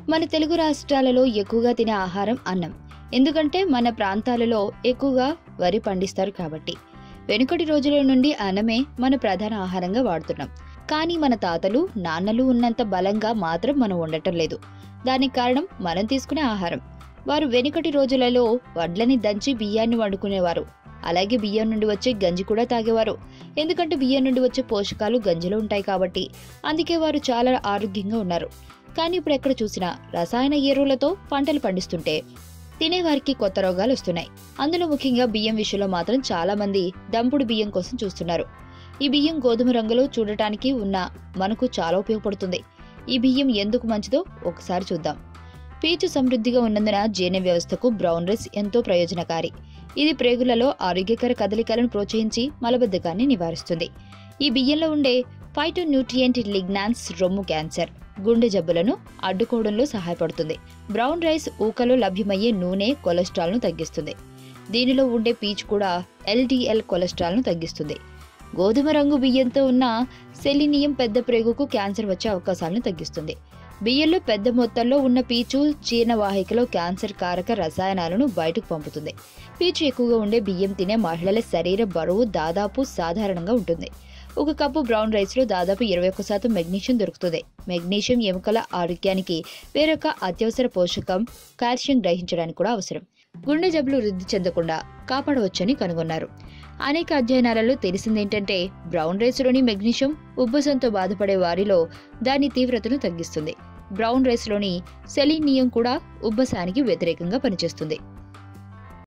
మన తెలుగు రాష్ట్రాలలో ఎక్కువగా తినే ఆహారం అన్నం ఎందుకంటే మన ప్రాంతాలలో ఎక్కువగా వరి పండిస్తారు కాబట్టి వెనుకటి రోజుల నుండి అన్నమే మన ప్రధాన ఆహారంగా వాడుతున్నాం కానీ మన తాతలు నాన్నలు ఉన్నంత బలంగా మాత్రం మనం ఉండటం లేదు దానికి కారణం మనం తీసుకునే ఆహారం వారు వెనుకటి రోజులలో వడ్లని దంచి బియ్యాన్ని వండుకునేవారు అలాగే బియ్యం నుండి వచ్చే గంజి కూడా తాగేవారు ఎందుకంటే బియ్యం నుండి వచ్చే పోషకాలు గంజిలో ఉంటాయి కాబట్టి అందుకే వారు చాలా ఆరోగ్యంగా ఉన్నారు కానీ ఇప్పుడు ఎక్కడ చూసినా రసాయన ఎరువులతో పంటలు పండిస్తుంటే తినేవారికి కొత్త రోగాలు వస్తున్నాయి అందులో ముఖ్యంగా బియ్యం విషయంలో మాత్రం చాలా మంది దంపుడు బియ్యం కోసం చూస్తున్నారు ఈ బియ్యం గోధుమ రంగులో చూడటానికి ఉన్న మనకు చాలా ఉపయోగపడుతుంది ఈ బియ్యం ఎందుకు మంచిదో ఒకసారి చూద్దాం పీచు సమృద్ధిగా ఉన్నందున జీర్ణ వ్యవస్థకు బ్రౌన్ రైస్ ఎంతో ప్రయోజనకారి ఇది ప్రేగులలో ఆరోగ్యకర కదలికలను ప్రోత్సహించి మలబద్ధకాన్ని నివారిస్తుంది ఈ బియ్యంలో ఉండే ఫైటోన్యూట్రియంట్ లిగ్నాన్స్ రొమ్ము క్యాన్సర్ గుండె జబ్బులను అడ్డుకోవడంలో సహాయపడుతుంది బ్రౌన్ రైస్ ఊకలో లభ్యమయ్యే నూనె కొలెస్ట్రాల్ను తగ్గిస్తుంది దీనిలో ఉండే పీచు కూడా ఎల్డిఎల్ కొలెస్ట్రాల్ను తగ్గిస్తుంది గోధుమ రంగు బియ్యంతో ఉన్న సెలినియం పెద్ద ప్రేగుకు క్యాన్సర్ వచ్చే అవకాశాలను తగ్గిస్తుంది బియ్యంలో పెద్ద మొత్తంలో ఉన్న పీచు జీర్ణవాహికలో క్యాన్సర్ కారక రసాయనాలను బయటకు పంపుతుంది పీచు ఎక్కువగా ఉండే బియ్యం తినే మహిళల శరీర బరువు దాదాపు సాధారణంగా ఉంటుంది ఒక కప్పు బ్రౌన్ రైస్లో దాదాపు ఇరవై ఒక్క శాతం మెగ్నీషియం దొరుకుతుంది మెగ్నీషియం ఎముకల ఆరోగ్యానికి వేరొక అత్యవసర పోషకం కాల్షియం గ్రహించడానికి కూడా అవసరం గుండె జబ్బులు వృద్ధి చెందకుండా కాపాడవచ్చని కనుగొన్నారు అనేక అధ్యయనాలలో తెలిసిందేంటంటే బ్రౌన్ రైస్లోని మెగ్నీషియం ఉబ్బసంతో బాధపడే వారిలో దాని తీవ్రతను తగ్గిస్తుంది బ్రౌన్ రైస్లోని సెలీనియం కూడా ఉబ్బసానికి వ్యతిరేకంగా పనిచేస్తుంది